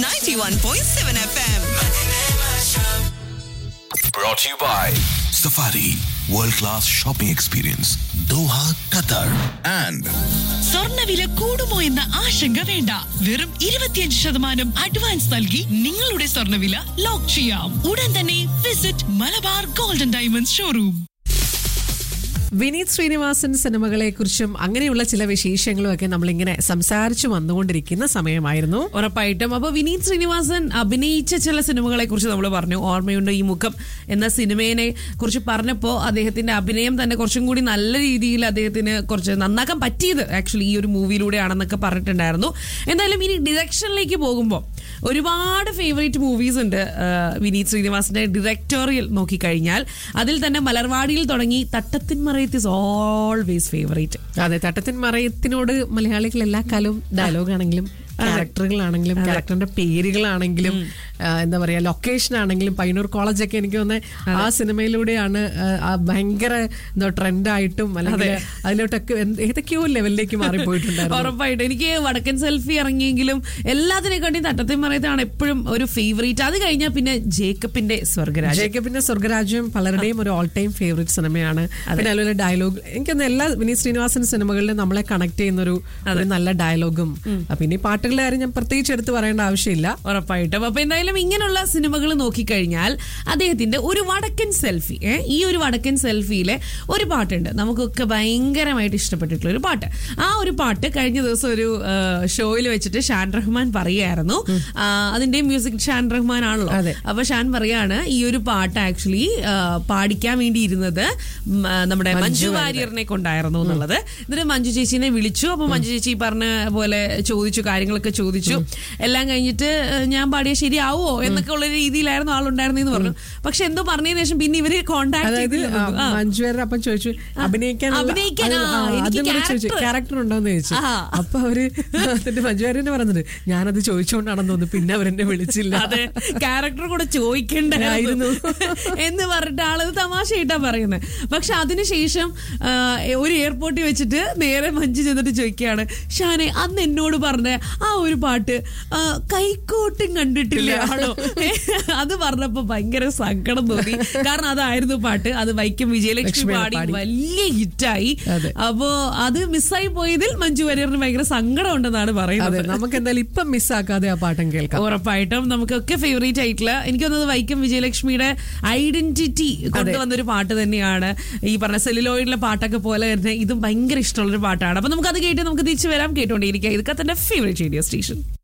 91.7 FM. Brought to you by Safari World Class Shopping Experience Doha, Qatar and സ്വർണ്ണവില കൂടുമോ എന്ന ആശങ്ക വേണ്ട വെറും ഇരുപത്തിയഞ്ച് ശതമാനം അഡ്വാൻസ് നൽകി നിങ്ങളുടെ സ്വർണ്ണവില ലോക്ക് ചെയ്യാം ഉടൻ തന്നെ visit Malabar golden diamonds showroom Vineeth Sreenivasan സിനിമകളെ കുറിച്ചും അങ്ങനെയുള്ള ചില വിശേഷങ്ങളും ഒക്കെ നമ്മളിങ്ങനെ സംസാരിച്ചു വന്നുകൊണ്ടിരിക്കുന്ന സമയമായിരുന്നു ഉറപ്പായിട്ടും അപ്പൊ വിനീത് ശ്രീനിവാസൻ അഭിനയിച്ച ചില സിനിമകളെ കുറിച്ച് നമ്മൾ പറഞ്ഞു ഓർമ്മയുണ്ട് ഈ മുഖം എന്ന സിനിമയെ കുറിച്ച് പറഞ്ഞപ്പോൾ അദ്ദേഹത്തിന്റെ അഭിനയം തന്നെ കുറച്ചും കൂടി നല്ല രീതിയിൽ അദ്ദേഹത്തിന് കുറച്ച് നന്നാക്കാൻ പറ്റിയത് ആക്ച്വലി ഈ ഒരു മൂവിയിലൂടെയാണെന്നൊക്കെ പറഞ്ഞിട്ടുണ്ടായിരുന്നു എന്തായാലും ഇനി ഡിറക്ഷനിലേക്ക് പോകുമ്പോൾ ഒരുപാട് ഫേവറേറ്റ് മൂവീസ് ഉണ്ട് ആ, വിനീത് ശ്രീനിവാസിന്റെ ഡിറക്ടോറിയൽ നോക്കിക്കഴിഞ്ഞാൽ അതിൽ തന്നെ മലർവാടിയിൽ തുടങ്ങി Thattathin Marayathu is always favourite അതെ തട്ടത്തിൻ മറയത്തിനോട് മലയാളികൾ എല്ലാ കാലവും ഡയലോഗ് ആണെങ്കിലും ക്യാരക്ടറുകളാണെങ്കിലും ക്യാരക്ടറിന്റെ പേരുകളാണെങ്കിലും ആ, എന്താ പറയാ ലൊക്കേഷൻ ആണെങ്കിലും പയ്യന്നൂർ കോളേജൊക്കെ എനിക്ക് തോന്നുന്നത് ആ സിനിമയിലൂടെയാണ് ആ, ആ ഭയങ്കര എന്താ ട്രെൻഡായിട്ടും അല്ലെങ്കിൽ അതിലോട്ടൊക്കെ എന്ത് ഏതൊക്കെയോ ലെവലിലേക്ക് മാറിപ്പോയിട്ടുണ്ടായിരുന്നു ഉറപ്പായിട്ടും എനിക്ക് വടക്കൻ സെൽഫി ഇറങ്ങിയെങ്കിലും എല്ലാത്തിനെക്കാട്ടിയും തട്ടത്തിൻ മറയത്താണ് എപ്പോഴും ഒരു ഫേവറേറ്റ് അത് കഴിഞ്ഞാൽ പിന്നെ ജേക്കബിന്റെ സ്വർഗരാജ് ജേക്കബിന്റെ സ്വർഗരാജ്യം പലരുടെയും ഒരു ഓൾ ടൈം ഫേവറേറ്റ് സിനിമയാണ് പിന്നെ അതുപോലെ ഡയലോഗ് എനിക്കൊന്ന് എല്ലാ വിനീത് ശ്രീനിവാസൻ സിനിമകളിലും നമ്മളെ കണക്ട് ചെയ്യുന്ന ഒരു ഒരു നല്ല ഡയലോഗും പിന്നെ ഈ പാട്ടുകളുടെ കാര്യം ഞാൻ പ്രത്യേകിച്ച് എടുത്ത് പറയേണ്ട ആവശ്യമില്ല ഉറപ്പായിട്ടും അപ്പൊ എന്തായാലും ഇങ്ങനെയുള്ള സിനിമകൾ നോക്കിക്കഴിഞ്ഞാൽ അദ്ദേഹത്തിന്റെ ഒരു വടക്കൻ സെൽഫി ഏ, ഈ ഒരു വടക്കൻ സെൽഫിയിലെ ഒരു പാട്ടുണ്ട് നമുക്കൊക്കെ ഭയങ്കരമായിട്ട് ഇഷ്ടപ്പെട്ടിട്ടുള്ള ഒരു പാട്ട് ആ ഒരു പാട്ട് കഴിഞ്ഞ ദിവസം ഒരു ഷോയിൽ വെച്ചിട്ട് ഷാൻ റഹ്മാൻ പറയായിരുന്നു ആ, അതിന്റെ മ്യൂസിക് ഷാൻ റഹ്മാൻ ആണല്ലോ അതെ. അപ്പൊ ഷാൻ പറയാണ് ഈ ഒരു പാട്ട് ആക്ച്വലി പാടിക്കാൻ വേണ്ടി ഇരുന്നത് ഉം, ആ, നമ്മുടെ മഞ്ജു വാര്യറിനെ കൊണ്ടായിരുന്നു എന്നുള്ളത് എന്നിട്ട് മഞ്ജു ചേച്ചിനെ വിളിച്ചു അപ്പൊ മഞ്ജു ചേച്ചി ഈ പറഞ്ഞ പോലെ ചോദിച്ചു കാര്യങ്ങളൊക്കെ ചോദിച്ചു എല്ലാം കഴിഞ്ഞിട്ട് ഏഹ്, ഞാൻ പാടിയ ശരിയാവോ എന്നൊക്കെ ഉള്ള രീതിയിലായിരുന്നു ആളുണ്ടായിരുന്നെന്ന് പറഞ്ഞു പക്ഷെ എന്തോ പറഞ്ഞതിന് ശേഷം പിന്നെ ഇവര് കോണ്ടാക്ട് അതായത് മഞ്ജുവാരുടെ അപ്പം ചോദിച്ചു അഭിനയിക്കാൻ അഭിനയിക്കാൻ, ആ, എനിക്ക് ചോദിച്ചു character. ക്യാരക്ടർ ഉണ്ടോന്ന് ചോദിച്ചു ആ. അപ്പൊ അവര് എന്നിട്ട് മഞ്ജുവാരനെ പറഞ്ഞത് ഞാനത് ചോദിച്ചുകൊണ്ടാണെന്ന് തോന്നുന്നു പിന്നെ അവരെന്നെ വിളിച്ചില്ല അതെ ക്യാരക്ടർ കൂടെ ചോദിക്കണ്ടായിരുന്നു എന്ന് പറഞ്ഞിട്ട് ആളത് തമാശയായിട്ടാ പറയുന്നത് പക്ഷെ അതിനുശേഷം ആ, ഒരു എയർപോർട്ടിൽ വെച്ചിട്ട് നേരെ മഞ്ജു ചെന്നിട്ട് ചോദിക്കുകയാണ് ഷാനെ അന്ന് എന്നോട് പറഞ്ഞ ആ ഒരു പാട്ട് ആ, കൈക്കോട്ടും കണ്ടിട്ടില്ല ആളോ അത് പറഞ്ഞപ്പോ ഭയങ്കര സങ്കടം തോന്നി കാരണം അതായിരുന്നു പാട്ട് അത് വൈക്കം വിജയലക്ഷ്മി ലക്ഷ്മിയാണ് പാടി പാടി. വലിയ ഹിറ്റായി അതെ. അപ്പോ അത് മിസ്സായി പോയതിൽ മഞ്ജു വാര്യറിന് ഭയങ്കര സങ്കടം ഉണ്ടെന്നാണ് അതെ പറയുന്നത് നമുക്ക് എന്തായാലും ഇപ്പം മിസ്സാക്കാതെ ആ പാട്ടം കേൾക്കാം ഉറപ്പായിട്ടും നമുക്കൊക്കെ ഫേവറേറ്റ് ആയിട്ടുള്ള എനിക്ക് തോന്നുന്നത് വൈക്കം വിജയലക്ഷ്മിയുടെ ഐഡന്റിറ്റി കൊണ്ടുവന്നൊരു പാട്ട് തന്നെയാണ് ഈ പറഞ്ഞ സെല്ലുലോയിഡിലെ പാട്ടൊക്കെ പോലെ തന്നെ ഇതും ഭയങ്കര ഇഷ്ടമുള്ളൊരു പാട്ടാണ് അപ്പൊ നമുക്ക് അത് കേട്ട് നമുക്ക് തിരിച്ചു വരാം കേട്ടോണ്ടിരിക്കുക ഇതൊക്കെ തന്നെ ഫേവറേറ്റ് റേഡിയോ സ്റ്റേഷൻ